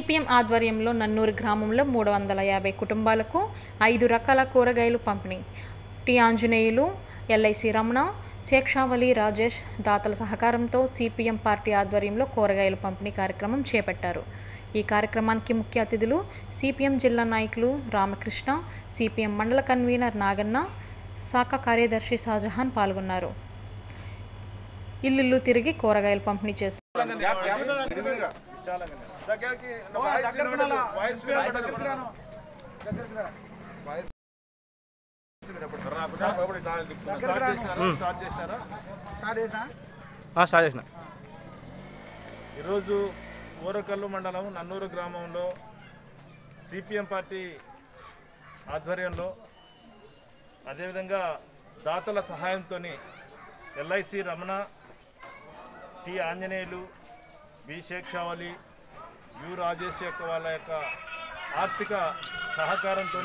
CPM ఆధ్వర్యంలో నన్నూరు గ్రామంలో మూడు వందల యాభై కుటుంబాలకు ఐదు రకాల కూరగాయలు పంపిణీ టి ఆంజనేయులు ఎల్ఐసి రమణ శేక్షావళి రాజేష్ దాతల సహకారంతో సిపిఎం పార్టీ ఆధ్వర్యంలో కూరగాయలు పంపిణీ కార్యక్రమం చేపట్టారు ఈ కార్యక్రమానికి ముఖ్య అతిథులు సిపిఎం జిల్లా నాయకులు రామకృష్ణ సిపిఎం మండల కన్వీనర్ నాగన్న శాఖ కార్యదర్శి షాజహాన్ పాల్గొన్నారు ఇల్లు తిరిగి కూరగాయలు పంపిణీ చేశారు దగ్గరికి వాయిస్ వినపడదు. వాయిస్ వినపడదు. వాయిస్ వినపడదు. రాకుండా కాబట్టి ఇట్లా స్టార్ట్ చేసినారా? స్టార్ట్ చేసినారా? స్టార్ట్ చేసిన ఈరోజు ఊరకల్లు మండలం నన్నూరు గ్రామంలో సిపిఎం పార్టీ ఆధ్వర్యంలో అదేవిధంగా దాతల సహాయంతో LIC Ramana T Anjaneyulu V Sheikh Shavali U Rajesh యొక్క వాళ్ళ యొక్క ఆర్థిక సహకారంతో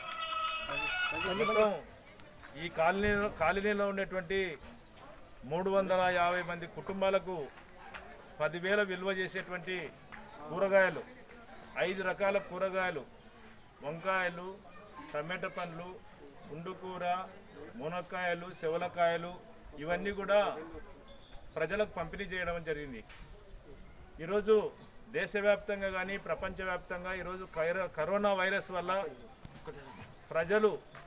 మొత్తం ఈ కాలనీలో కాలనీలో ఉండేటువంటి మూడు వందల యాభై మంది కుటుంబాలకు పదివేల విలువ చేసేటువంటి కూరగాయలు ఐదు రకాల కూరగాయలు వంకాయలు టమాటా పండ్లు ఉండుకూర మునక్కాయలు సెవలకాయలు ఇవన్నీ కూడా ప్రజలకు పంపిణీ చేయడం జరిగింది ఈరోజు దేశవ్యాప్తంగా కానీ ప్రపంచవ్యాప్తంగా ఈరోజు కైర- కరోనా వైరస్ వల్ల ప్రజలు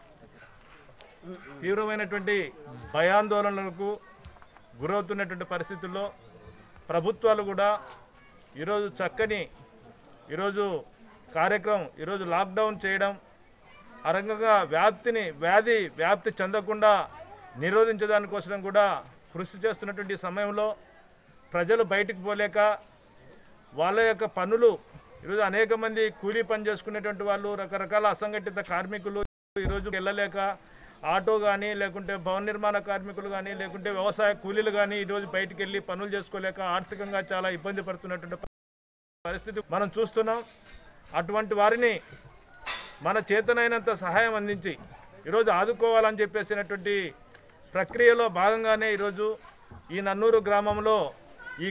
తీవ్రమైనటువంటి భయాందోళనలకు గురవుతున్నటువంటి పరిస్థితుల్లో ప్రభుత్వాలు కూడా ఈరోజు చక్కని ఈరోజు కార్యక్రమం ఈరోజు లాక్డౌన్ చేయడం ఆ రకంగా వ్యాప్తిని వ్యాధి వ్యాప్తి చెందకుండా నిరోధించడానికోసం కూడా కృషి చేస్తున్నటువంటి సమయంలో ప్రజలు బయటికి పోలేక వాళ్ళ యొక్క పనులు ఈరోజు అనేక మంది కూలీ పని చేసుకునేటువంటి వాళ్ళు రకరకాల అసంఘటిత కార్మికులు ఈరోజు వెళ్ళలేక ఆటో కానీ లేకుంటే భవన నిర్మాణ కార్మికులు కానీ లేకుంటే వ్యవసాయ కూలీలు కానీ ఈరోజు బయటికి వెళ్ళి పనులు చేసుకోలేక ఆర్థికంగా చాలా ఇబ్బంది పడుతున్నటువంటి పరిస్థితి మనం చూస్తున్నాం అటువంటి వారిని మన చేతనైనంత సహాయం అందించి ఈరోజు ఆదుకోవాలని చెప్పేసినటువంటి ప్రక్రియలో భాగంగానే ఈరోజు ఈ నన్నూరు గ్రామంలో ఈ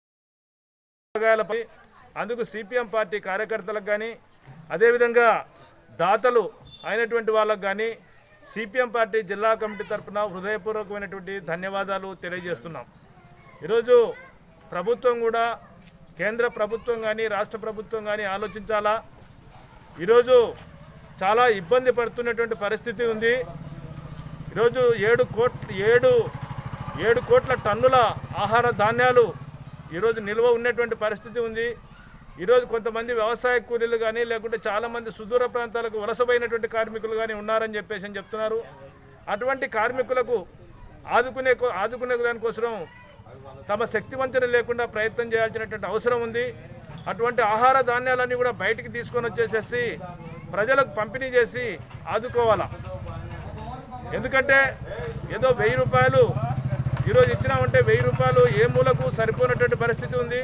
కూరగాయలపై అందుకు సిపిఎం పార్టీ కార్యకర్తలకు కానీ అదేవిధంగా దాతలు అయినటువంటి వాళ్ళకు కానీ సిపిఎం పార్టీ జిల్లా కమిటీ తరపున హృదయపూర్వకమైనటువంటి ధన్యవాదాలు తెలియజేస్తున్నాం ఈరోజు ప్రభుత్వం కూడా కేంద్ర ప్రభుత్వం కానీ రాష్ట్ర ప్రభుత్వం కానీ ఆలోచించాలా ఈరోజు చాలా ఇబ్బంది పడుతున్నటువంటి పరిస్థితి ఉంది ఈరోజు ఏడు కోట్ల ఏడు ఏడు కోట్ల టన్నుల ఆహార ధాన్యాలు ఈరోజు నిల్వ ఉన్నటువంటి పరిస్థితి ఉంది ఈరోజు కొంతమంది వ్యవసాయ కూలీలు కానీ లేకుంటే చాలామంది సుదూర ప్రాంతాలకు వలసపోయినటువంటి కార్మికులు కానీ ఉన్నారని చెప్పేసి అని చెప్తున్నారు అటువంటి కార్మికులకు ఆదుకునే కో- ఆదుకునే దానికోసం తమ శక్తి వంచన లేకుండా ప్రయత్నం చేయాల్సినటువంటి అవసరం ఉంది అటువంటి ఆహార ధాన్యాలన్నీ కూడా బయటికి తీసుకొని వచ్చేసేసి ప్రజలకు పంపిణీ చేసి ఆదుకోవాలా ఎందుకంటే ఏదో వెయ్యి రూపాయలు ఈరోజు ఇచ్చినామంటే వెయ్యి రూపాయలు ఏ మూలకు సరిపోయినటువంటి పరిస్థితి ఉంది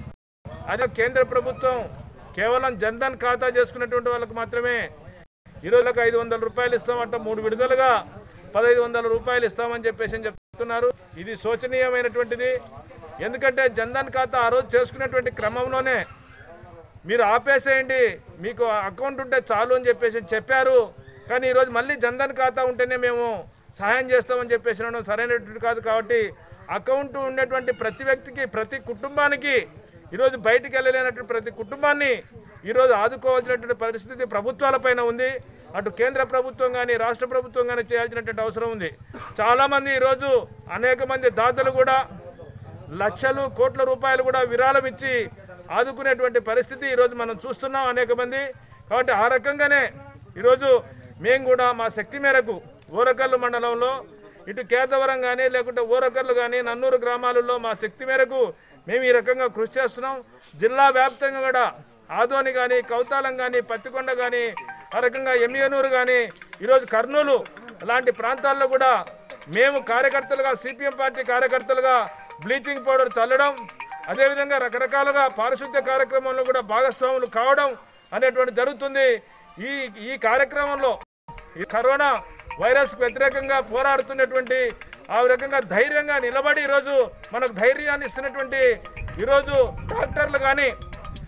అదే కేంద్ర ప్రభుత్వం కేవలం జన్ధన్ ఖాతా చేసుకున్నటువంటి వాళ్ళకు మాత్రమే ఈరోజులకు ఐదు వందల రూపాయలు ఇస్తామంట మూడు విడుదలుగా పదహైదు వందల రూపాయలు ఇస్తామని చెప్పేసి అని చెప్తున్నారు ఇది శోచనీయమైనటువంటిది ఎందుకంటే జన్ధన్ ఖాతా ఆ రోజు చేసుకునేటువంటి క్రమంలోనే మీరు ఆపేసేయండి మీకు అకౌంట్ ఉంటే చాలు అని చెప్పేసి చెప్పారు కానీ ఈరోజు మళ్ళీ జన్ధన్ ఖాతా ఉంటేనే మేము సహాయం చేస్తామని చెప్పేసి అనడం సరైనటువంటి కాదు కాబట్టి అకౌంట్ ఉండేటువంటి ప్రతి వ్యక్తికి ప్రతి కుటుంబానికి ఈరోజు బయటికి వెళ్ళలేనటువంటి ప్రతి కుటుంబాన్ని ఈరోజు ఆదుకోవాల్సినటువంటి పరిస్థితి ప్రభుత్వాలపైన ఉంది అటు కేంద్ర ప్రభుత్వం కానీ రాష్ట్ర ప్రభుత్వం కానీ చేయాల్సినటువంటి అవసరం ఉంది చాలామంది ఈరోజు అనేక మంది దాతలు కూడా లక్షలు కోట్ల రూపాయలు కూడా విరాళం ఇచ్చి ఆదుకునేటువంటి పరిస్థితి ఈరోజు మనం చూస్తున్నాం అనేక మంది కాబట్టి ఆ రకంగానే ఈరోజు మేము కూడా మా శక్తి మేరకు ఊరకల్లు మండలంలో ఇటు కేతవరం కానీ లేకుంటే ఊరకల్లు కానీ నన్నూరు గ్రామాలలో మా శక్తి మేరకు మేము ఈ రకంగా కృషి చేస్తున్నాం జిల్లా వ్యాప్తంగా కూడా ఆదోని కానీ కౌతాలం కానీ పత్తికొండ కానీ ఆ రకంగా ఎమ్మియనూరు కానీ ఈరోజు కర్నూలు లాంటి ప్రాంతాల్లో కూడా మేము కార్యకర్తలుగా సిపిఎం పార్టీ కార్యకర్తలుగా బ్లీచింగ్ పౌడర్ చల్లడం అదేవిధంగా రకరకాలుగా పారిశుద్ధ్య కార్యక్రమంలో కూడా భాగస్వాములు కావడం అనేటువంటి జరుగుతుంది ఈ ఈ కార్యక్రమంలో ఈ కరోనా వైరస్ వ్యతిరేకంగా పోరాడుతున్నటువంటి ఆ రకంగా ధైర్యంగా నిలబడి ఈరోజు మనకు ధైర్యాన్ని ఇస్తున్నటువంటి ఈరోజు డాక్టర్లు కానీ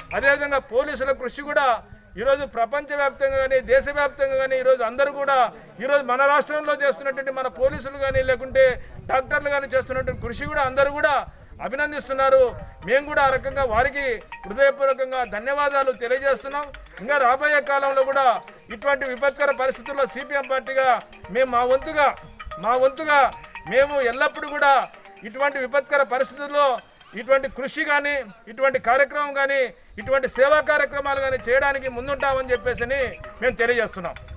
అదేవిధంగా పోలీసుల కృషి కూడా ఈరోజు ప్రపంచవ్యాప్తంగా కానీ దేశవ్యాప్తంగా కానీ ఈరోజు అందరూ కూడా ఈరోజు మన రాష్ట్రంలో చేస్తున్నటువంటి మన పోలీసులు కానీ లేకుంటే డాక్టర్లు కానీ చేస్తున్నటువంటి కృషి కూడా అందరూ కూడా అభినందిస్తున్నారు మేము కూడా ఆ రకంగా వారికి హృదయపూర్వకంగా ధన్యవాదాలు తెలియజేస్తున్నాం ఇంకా రాబోయే కాలంలో కూడా ఇటువంటి విపత్కర పరిస్థితుల్లో సిపిఎం పార్టీగా మేము మా వంతుగా మా వంతుగా మేము ఎల్లప్పుడూ కూడా ఇటువంటి విపత్కర పరిస్థితుల్లో ఇటువంటి కృషి కానీ ఇటువంటి కార్యక్రమం కానీ ఇటువంటి సేవా కార్యక్రమాలు కానీ చేయడానికి ముందుంటామని చెప్పేసి మేము తెలియజేస్తున్నాం